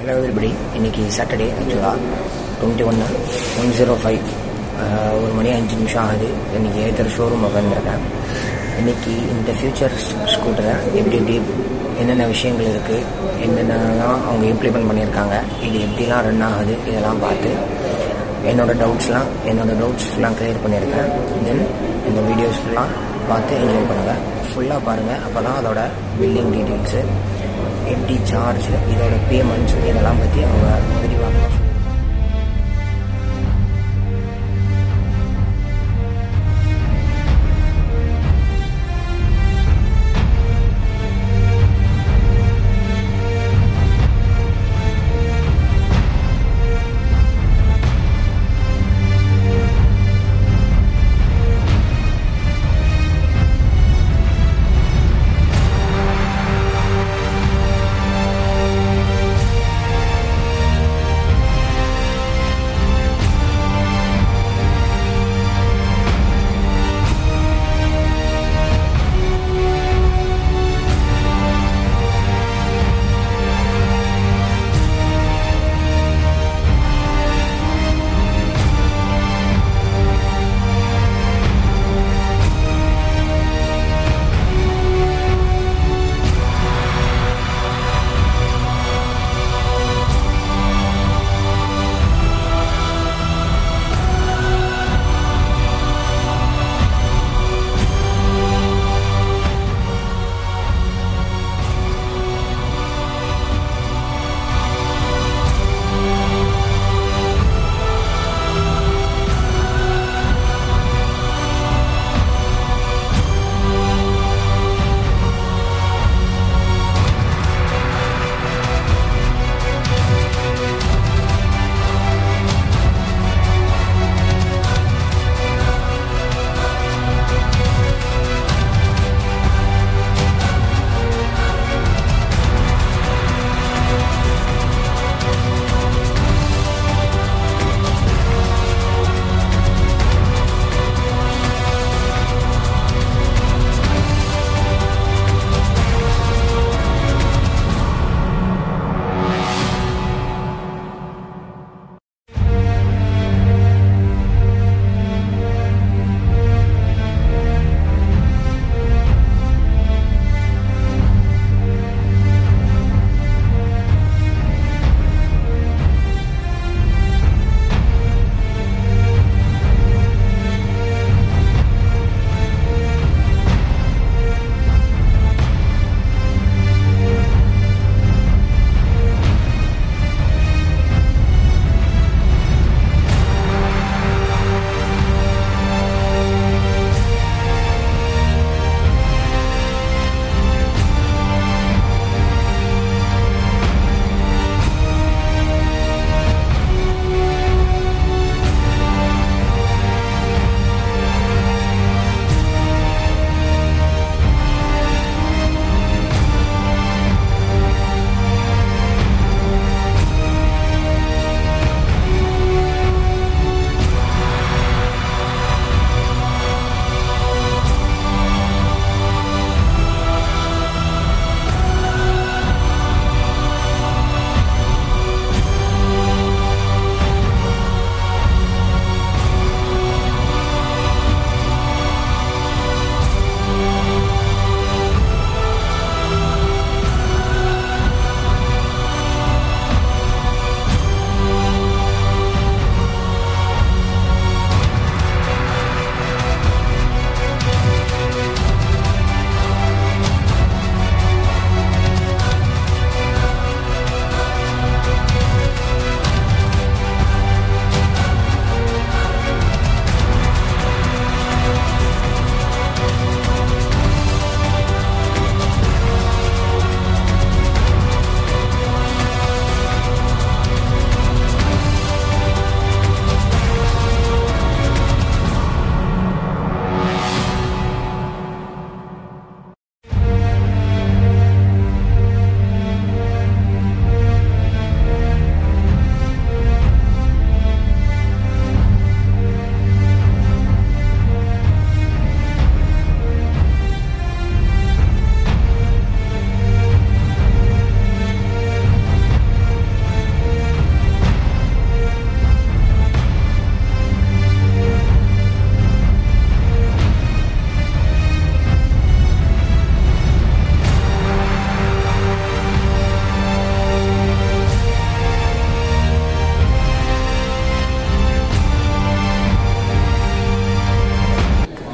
Hello everybody இன்னைக்கு Saturday ஆக்சுவலாக twenty ஒன்று ஒன் ஜீரோ ஃபைவ் ஒரு மணி அஞ்சு நிமிஷம் ஆகுது இன்னைக்கு ஏத்தர் ஷோரூம் உட்காந்துருக்கேன் இன்னைக்கு இந்த ஃபியூச்சர் ஸ்கூட்டரை எப்படி எப்படி என்னென்ன விஷயங்கள் இருக்குது என்னென்னலாம் அவங்க இம்ப்ளிமெண்ட் பண்ணியிருக்காங்க இது எப்படிலாம் ரன் ஆகுது இதெல்லாம் பார்த்து என்னோட டவுட்ஸ்லாம் என்னோட டவுட்ஸ் ஃபுல்லாக க்ளியர் பண்ணியிருக்கேன் தென் இந்த வீடியோஸ் ஃபுல்லாக பார்த்து என்ஜாய் பண்ணுங்கள் ஃபுல்லாக பாருங்கள் அப்போ தான் அதோட பில்லிங் டீட்டெயில்ஸு எப்படி சார்ஜ் இதோட பேமெண்ட்ஸ் இதெல்லாம் பற்றி அவங்க விரிவாக சொல்லியிருக்காங்க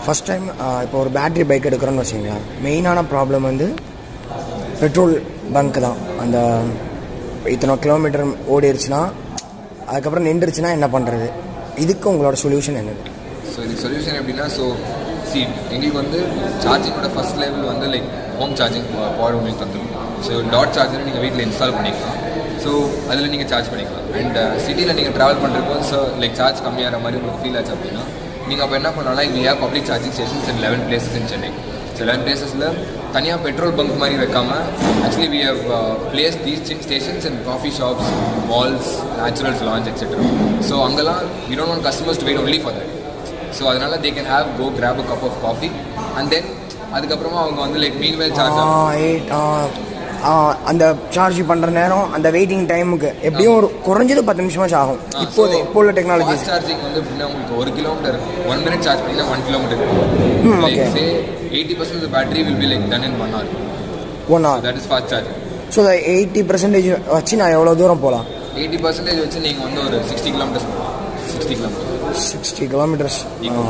ஃபஸ்ட் டைம் இப்போ ஒரு பேட்டரி பைக் எடுக்கிறோன்னு வச்சுங்களேன் மெயினான ப்ராப்ளம் வந்து பெட்ரோல் பங்க் தான் அந்த இத்தனை கிலோமீட்டர் ஓடிடுச்சுன்னா அதுக்கப்புறம் நின்றுச்சுன்னா என்ன பண்ணுறது இதுக்கு உங்களோட சொல்யூஷன் என்னது ஸோ இது சொல்யூஷன் எப்படின்னா ஸோ சி எங்களுக்கு வந்து சார்ஜிங்கோட ஃபர்ஸ்ட் லெவல் வந்து லைக் ஹோம் சார்ஜிங் பவர் உங்களுக்கு தந்துடும் ஸோ டாட் சார்ஜர் நீங்கள் வீட்டில் இன்ஸ்டால் பண்ணிக்கலாம் ஸோ அதில் நீங்கள் சார்ஜ் பண்ணிக்கலாம் அண்ட் சிட்டியில் நீங்கள் ட்ராவல் பண்ணுறப்போ ஸோ லைக் சார்ஜ் கம்மியாகிற மாதிரி உங்களுக்கு ஃபீல் ஆச்சு அப்படின்னா நீங்கள் அப்போ என்ன பண்ணலாம் இங்கே ஏன் public charging stations in eleven places in Chennai so eleven பிளேசஸில் தனியாக பெட்ரோல் பங்க் மாதிரி வைக்காம actually we have place these stations and coffee shops malls Naturals lounge etcetera so அங்கெல்லாம் we don't want customers to wait only for that so அதனால they can have go grab a cup of coffee and then அதுக்கப்புறமா அவங்க வந்து like mean well charge eight அந்த charge பண்ணுற நேரம் அந்த waiting டைமுக்கு எப்படியும் ஒரு குறைஞ்சது பத்து நிமிஷமாச்சும் ஆகும் இப்போது இப்போ உள்ள டெக்னாலஜிஸ் ஃபாஸ்ட் சார்ஜிங் வந்து எப்படின்னா உங்களுக்கு ஒரு கிலோமீட்டர் ஒன் மினிட் சார்ஜ் பண்ணிங்கன்னா one hmm, kilometre like okay. Say eighty percent battery will be like done in one hour one hour that is fast charging so eighty percentage வச்சு நான் எவ்வளோ தூரம் போகலாம் எயிட்டி பர்சன்டேஜ் வச்சு நீங்கள் வந்து ஒரு sixty kilometres sixty kilometre sixty kilometres Eco.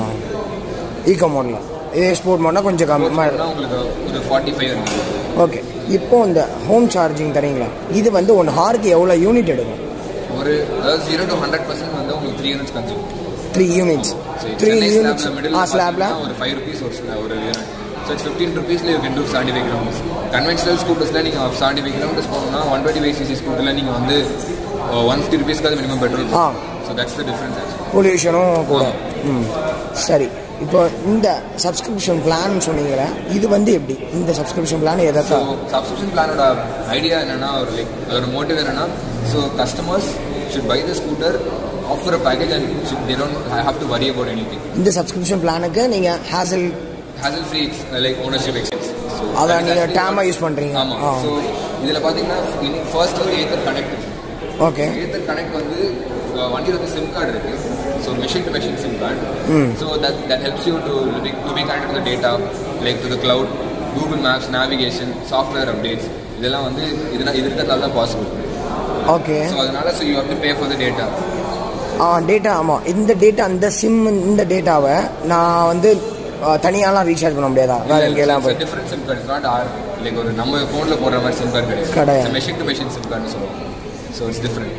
Eco மோடில் இதே ஸ்போர்ட் மோட்னா கொஞ்சம் கம்மியாக உங்களுக்கு ஒரு ஃபார்ட்டி ஃபைவ் இருக்கும் ஓகே இப்போ இந்த ஹோம் சார்ஜிங் தரீங்களா இது வந்து ஒன் ஹாருக்கு எவ்வளோ யூனிட் எடுக்கும் ஒரு அதாவது ஜீரோ டு ஹண்ட்ரட் பர்சன்ட் வந்து உங்களுக்கு three units consume three units three units ah ஸ்லாப்ல ஒரு ஃபைவ் ருபீஸ் ஒரு sla- ஒரு யூனிட் ஸோ இட்ஸ் ஃபிஃப்டீன் ருபீஸ்ல you can do seventy five kilometres conventional ஸ்கூட்டர்ஸில் நீங்கள் செவன்டி ஃபைவ் கிலோமீட்டர்ஸ் போகணும்னா ஒன் டுவெண்ட்டி ஃபைவ் சிசி ஸ்கூட்டரில் நீங்கள் வந்து ஒன் ஃபிஃப்டி ருபீஸ்க்காவது minimum petrol ah. So that's the difference actually பொல்யூஷனும் கூட ம் சரி இப்போ இந்த சப்ஸ்கிரிப்ஷன் பிளான் சொன்னீங்களே இது வந்து எப்படி இந்த சப்ஸ்கிரிப்ஷன் பிளான் ஸோ எதற்கா சப்ஸ்கிரிப்ஷன் பிளானோட ஐடியா என்னன்னா ஒரு லைக் அதோட மோட்டிவ் என்னன்னா so customers should buy the scooter offer a package and should they don't have to worry about anything இந்த சப்ஸ்கிரிப்ஷன் பிளானுக்கு நீங்கள் hassle hassle free like ownership expense so அதை நீங்கள் டேமாக யூஸ் பண்ணுறீங்க ஆமாம் ஆ ஸோ இதில் பார்த்தீங்கன்னா ஃபர்ஸ்ட் வந்து Ather connect okay Ather connect வந்து அஹ், வண்டியில் வந்து சிம் கார்டு இருக்கு so machine to machine SIM card so that that helps you to to be connect to the data like to the cloud Google Maps navigation software updates இதெல்லாம் வந்து இதெல்லாம் இது இருக்கிறதால தான் பாசிபிள் ஓகே ஸோ அதனால so you have to pay for the data ah data ஆமாம் இந்த data அந்த சிம் இந்த டேட்டாவை நான் வந்து தனியாலாம் ரீசார்ஜ் பண்ண முடியாதா வேற எங்கேயெல்லாம் போய் different SIM card not or like ஒரு நம்ம ஃபோனில் போடுற மாதிரி சிம் கார்டு கிடையாது. கிடையாது மெஷின் டு மெஷின் சிம் கார்டுன்னு சொல்லுவோம் ஸோ இட்ஸ் டிஃப்ரெண்ட்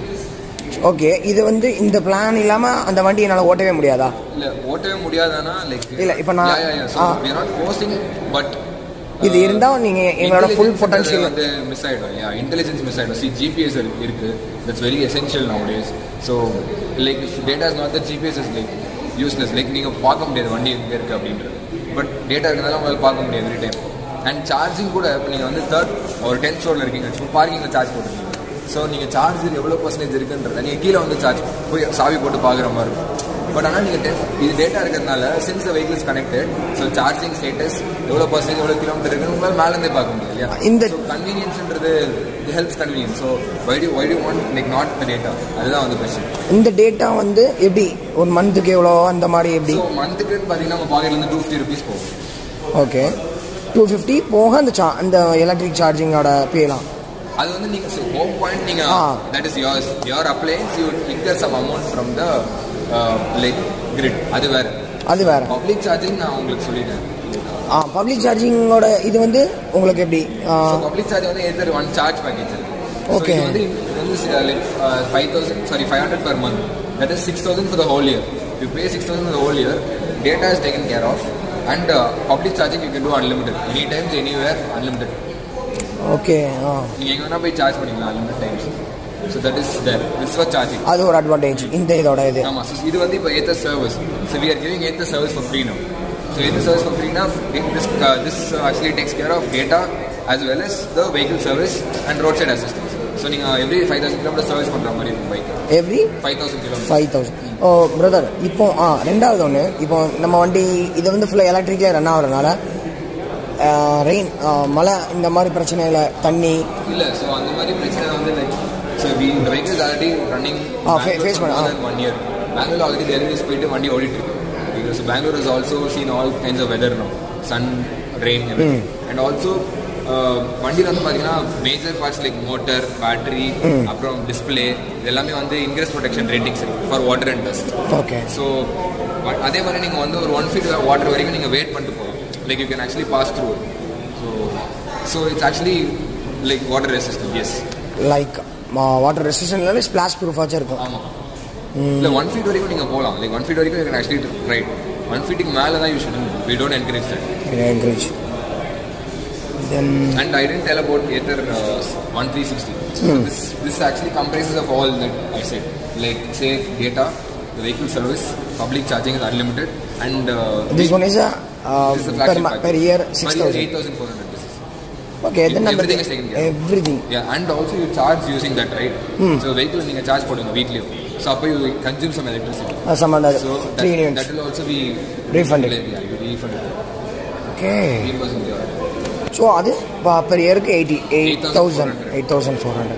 ஓகே இது வந்து இந்த பிளான் இல்லாமல் அந்த வண்டி என்னால் ஓட்டவே முடியாதா இல்ல ஓட்டவே முடியாதானா லைக் இல்ல, இப்ப நான்- ah. We are not forcing but இது இருந்தால் நீங்கள் எங்களோட ஃபுல் பொட்டன்ஷியல் வந்து மிஸ் ஆயிடும் யா இன்டெலிஜென்ஸ் மிஸ் ஆயிடும் சி ஜிபிஎஸ் இருக்கு that's very essential nowadays so like data is not the GPS is like useless like நீங்கள் பார்க்க முடியாது வண்டி எங்கே இருக்குது அப்படின்றது பட் டேட்டா இருக்கிறதால உங்களால் பார்க்க முடியாது எவ்ரி டைம் அண்ட் சார்ஜிங் கூட இப்போ நீங்கள் வந்து தேர்ட் ஒரு டென்த் ஃப்ளோரில் இருக்கீங்க இப்போ பார்க்கிங்கில் சார்ஜ் போட்டுருக்கீங்க ஸோ நீங்கள் சார்ஜர் எவ்வளோ பர்சன்டேஜ் இருக்குன்றத நீங்கள் கீழே வந்து சார்ஜ் போய் சாவி போட்டு பார்க்குற மாதிரி இருக்கும் பட் ஆனால் நீங்கள் இது டேட்டா இருக்கிறதுனால since the vehicle is connected so charging status எவ்வளோ பர்சன்டேஜ் எவ்வளோ கிலோமீட்டர் இருக்குன்னு உங்களால் மேலேருந்தே பார்க்க முடியும் இல்லையா இந்த- கன்வீனியன்ஸ்ன்றது இது helps convenience so why did why did want like not the data அதுதான் வந்து கொஸ்டின் இந்த டேட்டா வந்து எப்படி ஒரு மந்த்துக்கு எவ்வளோ அந்த மாதிரி எப்படி ஸோ மந்த்துக்கு பார்த்தீங்கன்னா நம்ம பாக்கெட்லேருந்து டூ ஃபிஃப்டி ருபீஸ் போகும் ஓகே டூ ஃபிஃப்டி போக அந்த சா அந்த எலக்ட்ரிக் சார்ஜிங்கோட பேலாம் அது வந்து நீங்கள் ஹோம் பாயிண்ட் நீங்கள் ah. That is yours your appliance you incur some amount from the like grid அது வேறு அது வேற பப்ளிக் சார்ஜிங் நான் உங்களுக்கு சொல்லிட்டேன் ஆ பப்ளிக் சார்ஜிங்கோட இது வந்து உங்களுக்கு எப்படி ஆ, பப்ளிக் சார்ஜ் வந்து Ather one charge package Okay. இது வந்து இது வந்து like five thousand sorry five hundred per month that is six thousand for the whole year you pay six thousand for whole year data is taken care of and public charging you can do unlimited any times anywhere unlimited okay ah நீங்கள் எங்கே வேணால் போய் charge பண்ணிக்கலாம் unlimited times so that is there this for charging அது ஒரு advantage இந்த இதோட இது ஆமாம் ஸோ இது வந்து இப்போ Ather service so we are giving Ather service for free no so Ather service for ஃப்ரீனா this this actually takes care of data as well as the vehicle service and roadside assistance so நீங்கள் every five thousand kilometre service பண்ணுற மாதிரி இருக்கும் bike every five thousand kilometre five thousand oh brother இப்போ ஆ ரெண்டாவது ஒன்று இப்போ நம்ம வண்டி இது வந்து ஃபுல்லாக எலக்ட்ரிக்லேயே ரன் ஆகுறதுனால ரெயின் மழை இந்த மாதிரி பிரச்சனையில் தண்ணி இல்லை ஸோ அந்த மாதிரி பிரச்சனை வந்து லைக் ஸோ வி இந்த vehicles already running ah, fa- face பண்ண, ah. One year Bangalore already deliveries போயிட்டு வண்டி ஓடிட்டு இருக்கு so Bangalore is also seen all kinds of weather no sun rain and also வண்டியில் வந்து பார்த்தீங்கன்னா major parts like motor battery அப்புறம் டிஸ்பிளே இது எல்லாமே வந்து ingress protection ratings for water and dust okay so but அதே மாதிரி நீங்கள் வந்து ஒரு ஒன் ஃபீட் வாட்டர் வரைக்கும் நீங்கள் வெயிட் பண்ணிட்டு போகலாம் like you can actually pass through so so it's actually like water resistant yes like water ரெசிஸ்டன்ட்ல ஸ்பிளாஷ் ப்ரூஃபாச்சும் இருக்கும் ஆமாம் இல்லை ஒன் ஃபீட் வரைக்கும் நீங்கள் போகலாம் லைக் ஒன் ஃபீட் வரைக்கும் you can actually ride one ஃபீட்டுக்கு மேலே தான் you should we don't encourage that encourage then And I didn't tell about Ether uh, 1360. So this, this actually comprises of all that I said. Like, say, data, the vehicle service, public charging is unlimited, and uh, this one is this is the per flagship per package. Year Per six year, thousand 8,400 this is. Okay then Everything is taken care of. Everything Yeah, and also you charge using that, right? So, vehicle நீங்கள் charge போடுங்க weekly. So, அப்போ you consume some electricity. Some அந்த So, three that, that units will also be Refunded. Yeah, you refund it. Okay Reimbursing your so அது per இயருக்கு eighty eight thousand 8,400. Eight thousand four hundred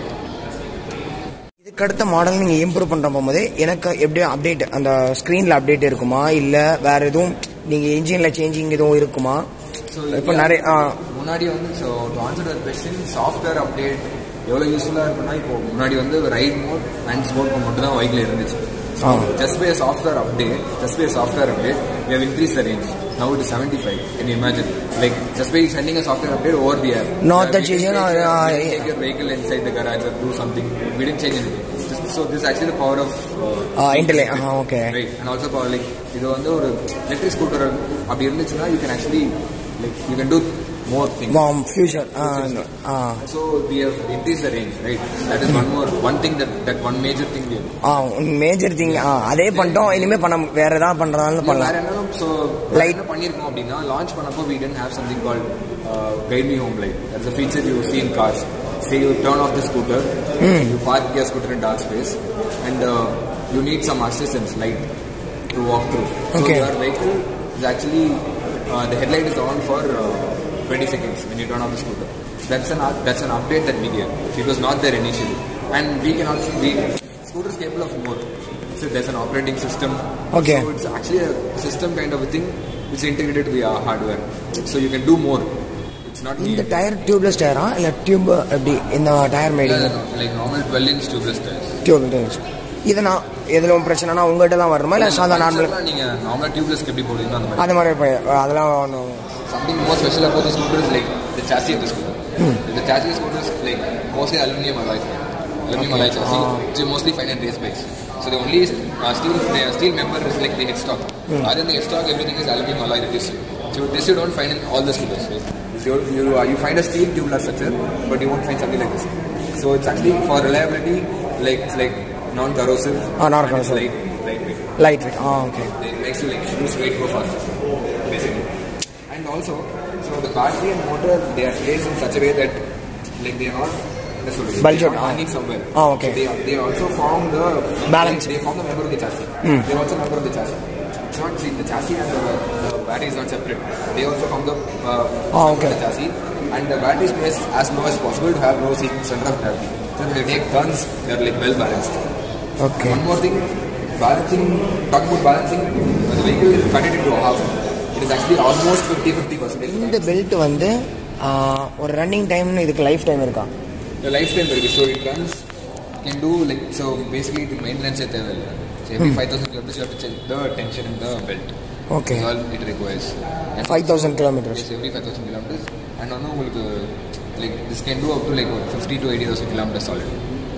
இதுக்கு அடுத்த model நீங்கள் improve பண்ணுற போகும்போது எனக்கு எப்படி அப்டேட் அந்த ஸ்க்ரீனில் அப்டேட் இருக்குமா இல்லை வேற எதுவும் நீங்கள் இன்ஜினில் சேஞ்சிங் எதுவும் இருக்குமா So, இப்போ yeah. நிறைய ஆ முன்னாடி வந்து so to answer that question software update எவ்வளோ யூஸ்ஃபுல்லாக இருக்குன்னா இப்போ முன்னாடி வந்து ride mode and sport mode மட்டும் தான் பைக்கில் இருந்துச்சு ah. Just by software update just by software update we have increase the range now it seventy five can imagine like just by sending a software update over the app Not the change, no, uh, take your vehicle inside the garage or do something we didn't change anything Just- so this is actually the power of uh, இன்டர்லே ah okay right and also power like இது வந்து ஒரு electric scooter அப்படி இருந்துச்சுன்னா you can actually like you can do more thing future ah ah So we have increased the range, right? That is one more, one thing that, that one major thing we have. Ah major thing ah அதே பண்ணிட்டோம் இனிமேல் பண்ண வேற ஏதாவது பண்ணுறதாலும் வேற பண்ணலாம் என்னன்னா so Light. Light என்ன பண்ணியிருக்கோம் அப்படின்னா லான்ச் பண்ணப்போ we didn't have something called uh, guide me home light that's a feature you see in cars say you turn off the scooter you park your scooter in dark space and uh, you need some assistance light to walk through so Okay. your vehicle is actually uh, the headlight is on for uh, 20 seconds when you turn off the scooter that's an that's an update that we gave it was not there initially and we can also we scooter is capable of more so there's an operating system Okay. so it's actually a system kind of a thing which is integrated with our hardware. So you can do more. It's not இந்த neat. Tyre tubeless டயரா இல்லை tube எப்படி இந்த tyre மேடிங் Yeah, like normal 12 inch tubeless tires. Tube tubeless இது நான் எதில் பிரச்சனைனா உங்கள்கிட்ட தான் வருமா இல்லை சாதா நார்மல் Puncher-லாம் நீங்க நார்மலா டியூப்லெஸ் எப்படி போடுவீங்களோ அந்த மாதிரி அது மாதிரி இப்போ அதெல்லாம் ஒன்றும் something more special about the scooter is like the chassis of the scooter. The chassis of the scooter is like mostly aluminum alloy. Aluminum alloy chassis, which you mostly find in race bikes. So the only uh, steel the steel member is like the headstock. Other than the headstock, everything is aluminum alloy that you see. So this you don't find in all the scooters. Right? So you you, uh, you find a steel tubular structure, but you won't find something like this. So it's actually for reliability, like it's like non-corrosive. Ah, non-corrosive. and it's Light, lightweight. Light weight ஆ okay It makes you like lose weight go faster, basically. And also, so the battery and motor they are placed in such a way that like they are not that's what it is. Bulge They are out, not ah. hanging somewhere. Ah, okay. So they are, they also form the Balance. They, they form the member of the chassis. They are also member of the chassis. It's not see the chassis and the, the battery is not separate. They also form the uh, Ah, member okay. of the chassis. And the battery is placed as low as possible to have low se- center of gravity. So when they take turns, they are like well balanced. Okay One more thing, balancing, talking about balancing, when the vehicle is cut it into half. It is actually almost 50-50 percent. இந்த belt வந்து ஆ, ஒரு running டைம்னு இதுக்கு lifetime இருக்கா The lifetime very good. So it runs, can do like, so basically the maintenance at level. So every 5000 kilometers you have to check the tension in the belt. Okay. That's all it requires. And five thousand kilometres yes, every 5000 kilometers. And on உங்களுக்கு like this can do up to like what, 50 to 80,000 kilometers solid.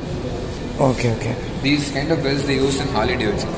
Okay okay These kind of belts they used in Harley Davidson.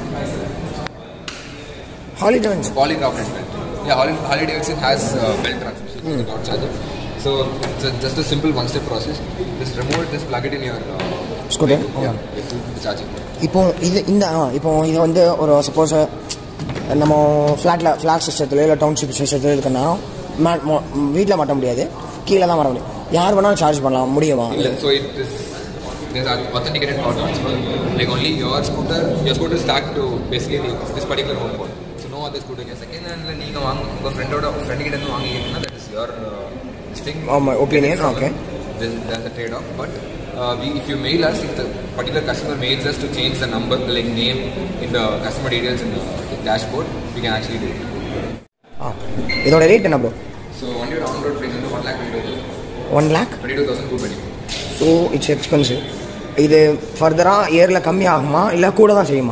ஹாலிடேன்ஸ் polycarbonate belt. Yeah, Harley, Harley Davidson has uh, belt transmission, mm. dot charger. So it's a, just a simple one-step process. Just remove it, just plug it in your uh, Scooter? Yeah, it's the charging. இப்போ இது இந்த ஆ, இப்போ இது வந்து ஒரு suppose நம்ம ஃப்ளாட்டில் flat சிஸ்டத்தில் இல்லை டவுன்ஷிப் சிஸ்டத்தில் இருக்குன்னா வீட்டில் மாட்ட முடியாது கீழே தான் வர முடியும் யார் வேணாலும் சார்ஜ் பண்ணலாம் முடியுமா So it is there's an authenticated power transfer. Like only your scooter, your scooter is tagged to basically this particular home port. So no other scooter can. Second handல நீங்க வாங்க உங்க ஃப்ரெண்டோட ஃப்ரெண்ட் கிட்ட இருந்து வாங்கிட்டீங்கன்னா that is your uh, this thing. ஆமா, opinion, okay. Then there's a trade off, but. Uh, we, if you mail us, if the particular customer mails us to change the number, like name in the customer details in the dashboard, we can actually do it. ஆ இதோட rate என்ன bro So on your download price வந்து 1 lakh 22,000. One lakh 22,220. So it's expensive இது ஃபர்தராக இயரில் கம்மி ஆகுமா இல்லை கூட தான் செய்யுமா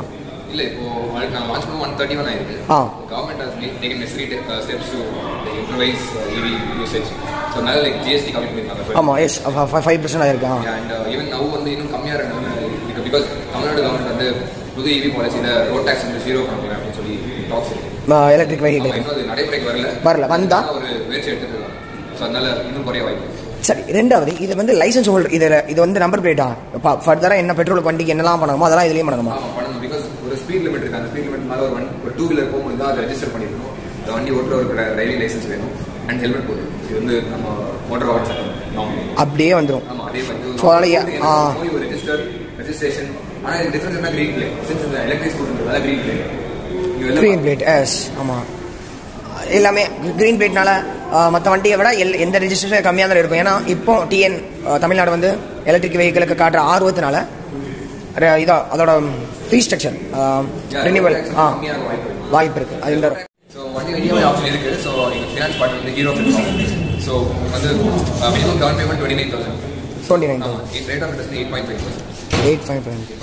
இல்லை இப்போ already நாங்கள் லான்ச் பண்ண ஒன் தேர்ட்டி ஒன் ஆயிருக்கு ah. Government has taken necessary steps to improvise EV usage so அதனால லைக் ஜிஎஸ்டி கம்மி பண்ணிருக்காங்க ஆமாம் எஸ் ஃபைவ் பர்சன்ட் ஆயிருக்கான் அண்ட் ஈவன் நவ் வந்து இன்னும் கம்மியாக இருக்கு பிகாஸ் தமிழ்நாடு கவர்மெண்ட் வந்து புது இவி பாலிசியில் ரோட் டேக்ஸ் வந்து ஜீரோ பண்ண போகிறேன் அப்படின்னு சொல்லி டாக்ஸ் இருக்கு எலக்ட்ரிக் ஆமா, வெஹிக்கிள் இன்னும் அது நடைமுறைக்கு வரல வரல, வந்தா? ஆனா ஒரு முயற்சி எடுத்துட்டு இருக்காங்க ஸோ அதனால இன்னும் குறைய வாய்ப்பு சரி ரெண்டாவது இது வந்து லைசன்ஸ் ஹோல்டர் இதில் இது வந்து நம்பர் பிளேட்டா ஃபர்தராக என்ன பெட்ரோல் வண்டிக்கு என்னலாம் பண்ணணுமோ அதெல்லாம் இதுலேயும் பண்ணணுமா ஆமாம் பண்ணணும் பிகாஸ் ஒரு ஸ்பீட் லிமிட் இருக்கு அந்த ஸ்பீட் லிமிட் மேலே ஒரு வண்டி ஒரு டூ வீலர் போகும்போது தான் அதை ரெஜிஸ்டர் பண்ணிருக்கணும் இந்த வண்டி ஓட்டுறவருக்கு டிரைவிங் லைசன்ஸ் வேணும் அண்ட் ஹெல்மெட் போடணும் இது வந்து நம்ம மோட்டர் வாகன சட்டம் normal. அப்படியே வந்துடும் ஆமா அதே மாதிரி So, அதனால ஏ- ஆ. ஒரு ரெஜிஸ்டர் ரெஜிஸ்ட்ரேஷன் ஆனா இது டிஃபரன்ஸ் என்ன கிரீன் பிளே சின்ஸ் இந்த எலக்ட்ரிக் ஸ்கூட்டர்ன்றதால green plate green plate yes ஆமாம் எல்லாமே க்ரீன் பிளேட்னால மற்ற வண்டியை விட எல் எந்த ரெஜிஸ்ட்ரேஷன் கம்மியாக தான் இருக்கும் ஏன்னா இப்போ டிஎன் தமிழ்நாடு வந்து எலக்ட்ரிக் வெஹிக்கிளுக்கு காட்டுற ஆர்வத்தினால ர- இதோ அதோட ஃபீ ஸ்ட்ரக்சர் ரினிவல் ஆ வாய்ப்பு இருக்குது அது இந்த ஸோ வண்டி இஎம்ஐ ஆப்ஷன் இருக்கு ஸோ எங்கள் ஃபினான்ஸ் பார்ட்னர் வந்து ஹீரோ ஃபினான்ஸ் ஸோ வந்து minimum down payment twenty nine thousand twenty nine ஆமாம் rate of interest eight point five percent eight five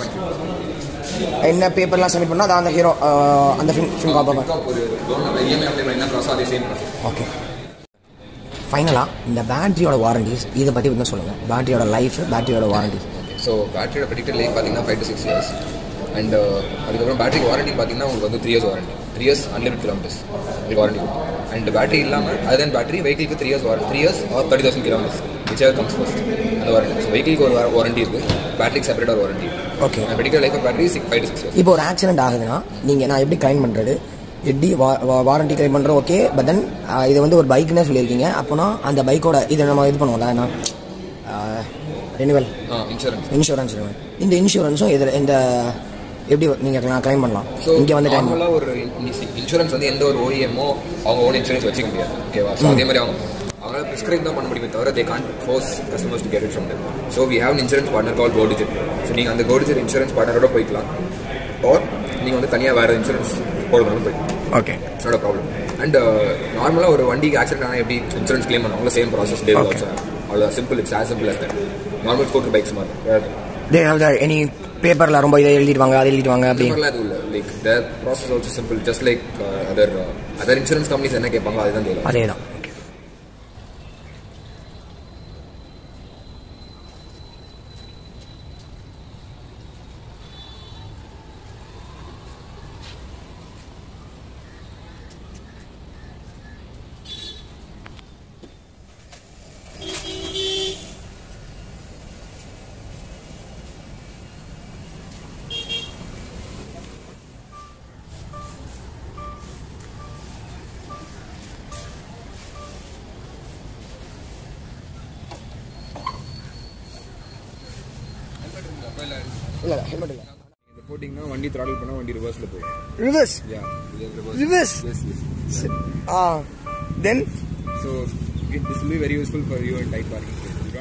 என்ன பேப்பர்லாம் சப்மிட் பண்ணால் அது அந்த ஹீரோ அந்த ஃபின் ஃபின் காப்பா ஒரு லோன் நம்ம இஎம்ஐ அப்ளை பண்ணி என்ன ப்ராசஸ் அதே சேம் ப்ராசஸ் ஓகே ஃபைனலாக இந்த பேட்டரியோட வாரண்டிஸ் இதை பற்றி கொஞ்சம் சொல்லுங்கள் பேட்டரியோட லைஃப் பேட்டரியோட வாரண்டிஸ் ஸோ பேட்டரியோட ப்ரெடிக்டட் லைஃப் பார்த்தீங்கன்னா five to six years and அதுக்கப்புறம் பேட்டரி வாரண்டி பார்த்தீங்கன்னா உங்களுக்கு வந்து three years warranty three years unlimited kilometres உங்களுக்கு வாரண்டி அண்ட் பேட்டரி இல்லாமல் அது தென் பேட்டரி வெஹிக்கிளுக்கு three years warranty three years or thirty thousand kilometres whichever comes first அந்த warranty so வெஹிக்கிளுக்கு ஒரு வாரண்டி இருக்குது பேட்டரிக்கு செப்பரேட் ஒரு warranty okay predicted life of battery six five to six years இப்போ ஒரு ஆக்சிடென்ட் ஆகுதுன்னா நீங்கள் நான் எப்படி கிளைம் பண்ணுறது எப்படி வாரண்டி கிளைம் பண்ணுறோம் ஓகே பட் தென் இது வந்து ஒரு பைக்குன்னே சொல்லியிருக்கீங்க அப்போனா அந்த பைக்கோட இதை நம்ம இது பண்ணுவோம்ல என்ன ரெனிவல் இன்சூரன்ஸ் இன்சூரன்ஸ் இந்த இன்சூரன்ஸும் இதில் இந்த எப்படி நீங்கள் கிளைம் பண்ணலாம் ஸோ இங்கே வந்து கிளைம் நார்மலாக ஒரு இன்சூரன்ஸ் வந்து எந்த ஒரு ஓஇஎம்மோ அவங்க ஓன் இன்சூரன்ஸ் வச்சுக்க முடியாது ஓகேவா ஸோ அதே மாதிரி அவங்க அவங்களால ப்ரிஸ்கிரைப் தான் பண்ண முடியுமே தவிர they can't force customers to get it from them so we have insurance partner call Go Digit so நீங்கள் அந்த கோடிஜெட் இன்சூரன்ஸ் பார்ட்னரோட போய்க்கலாம் ஆர் நீங்கள் வந்து தனியாக வேறு இன்சூரன்ஸ் போடுறதுனாலும் போய்க்கலாம் okay it's not problem and நார்மலாக ஒரு வண்டிக்கு ஆக்சிடென்ட் ஆனால் எப்படி இன்சூரன்ஸ் கிளைம் பண்ணுவாங்களோ சேம் ப்ராசஸ் டே Okay. அவ்வளோ simple it's as simple as that normal scooter bikes மாதிரி தே ஹவ் த எனி பேப்பரில் ரொம்ப இதை எழுதிடுவாங்க அதை எழுதிடுவாங்க அப்படி மாதிரிலாம் எதுவும் இல்லை like their process also simple just like other other insurance companies என்ன கேட்பாங்க அதுதான் தெரியும் அதே தான் ஓகே இல்லை ஹெல்மெட் இல்லை இது போட்டிங்கன்னா வண்டி த்ராடல் பண்ணால் வண்டி ரிவர்ஸில் போகும் reverse yeah reverse yes yes ah then so it this will be very useful for you and type parking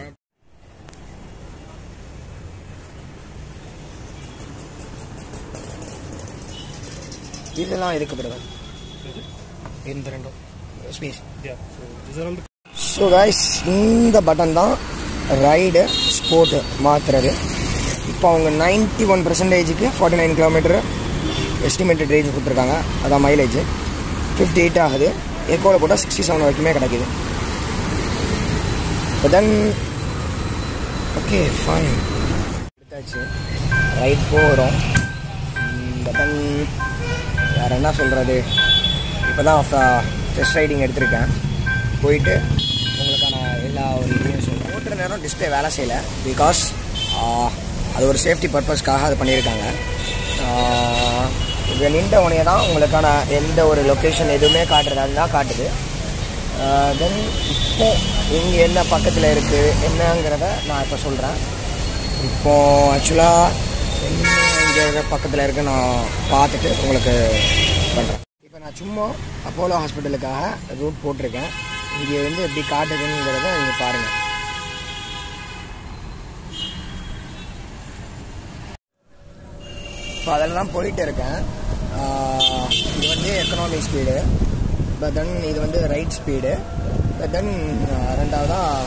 இதெல்லாம் எதுக்கு பிரதர் இந்த ரெண்டும் ஸ்பேஸ் ஸோ கைஸ் இந்த பட்டன் தான் ரைடு ஸ்போர்ட்டு மாற்றுறது இப்போ அவங்க நைன்ட்டி ஒன் பர்சன்டேஜுக்கு forty nine kilometre estimated range கொடுத்துருக்காங்க அதான் மைலேஜ் ஃபிஃப்டி எயிட் ஆகுது எக்கோவில் போட்டால் சிக்ஸ்டி செவன் வரைக்குமே கிடைக்குது தென் ஓகே ஃபைன் எடுத்தாச்சு ரைட் போகிறோம் பட்டன் வேறு என்ன சொல்கிறது இப்போ தான் டெஸ்ட் ரைடிங் எடுத்திருக்கேன் போயிட்டு உங்களுக்கான எல்லா ஒரு இதையும் சொல்கிறேன் ஓட்டுற நேரம் டிஸ்பிளே வேலை செய்யலை பிகாஸ் அது ஒரு சேஃப்டி பர்பஸ்க்காக அது பண்ணியிருக்காங்க இப்போ நின்ற உடனே தான் உங்களுக்கான எந்த ஒரு லொக்கேஷன் எதுவுமே காட்டுறதா இருந்தால் காட்டுது தென் இப்போ இங்கே என்ன பக்கத்தில் இருக்குது என்னங்கிறத நான் இப்போ சொல்கிறேன் இப்போ ஆக்சுவலாக இங்கே பக்கத்தில் இருக்க நான் பார்த்துட்டு உங்களுக்கு பண்ணுறேன் இப்போ நான் சும்மா அப்போலோ ஹாஸ்பிட்டலுக்காக ரூட் போட்டிருக்கேன் இங்கே வந்து எப்படி காட்டுதுங்கிறத நீங்கள் பாருங்கள் இப்போ அதெல்லாம் போயிட்டு இருக்கேன் ஆஹ் இது வந்து எக்கனாமி ஸ்பீடு பட் தென் இது வந்து ரைட் ஸ்பீடு பட் தென் ரெண்டாவதாக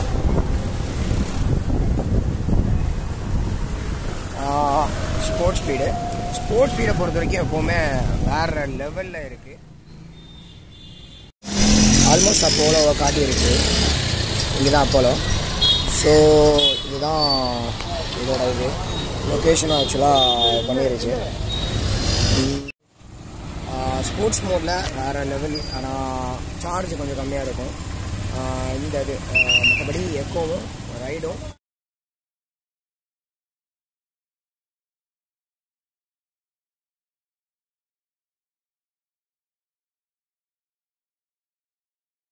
ஸ்போர்ட்ஸ் ஸ்பீடு ஸ்போர்ட்ஸ் ஃபீடை பொறுத்த வரைக்கும் எப்போவுமே வேறு லெவலில் இருக்குது ஆல்மோஸ்ட் அப்போலோவை காட்டியிருக்கு இங்கே தான் அப்போலோ ஸோ இதுதான் இதோட இது லொக்கேஷனும் ஆக்சுவலாக பண்ணிருச்சு ஸ்போர்ட்ஸ் மோடில் வேறு லெவல் ஆனால் சார்ஜ் கொஞ்சம் கம்மியாக இருக்கும் ஆஹ் இந்த இது ஆஹ் மற்றபடி எக்கோவும் ரைடும்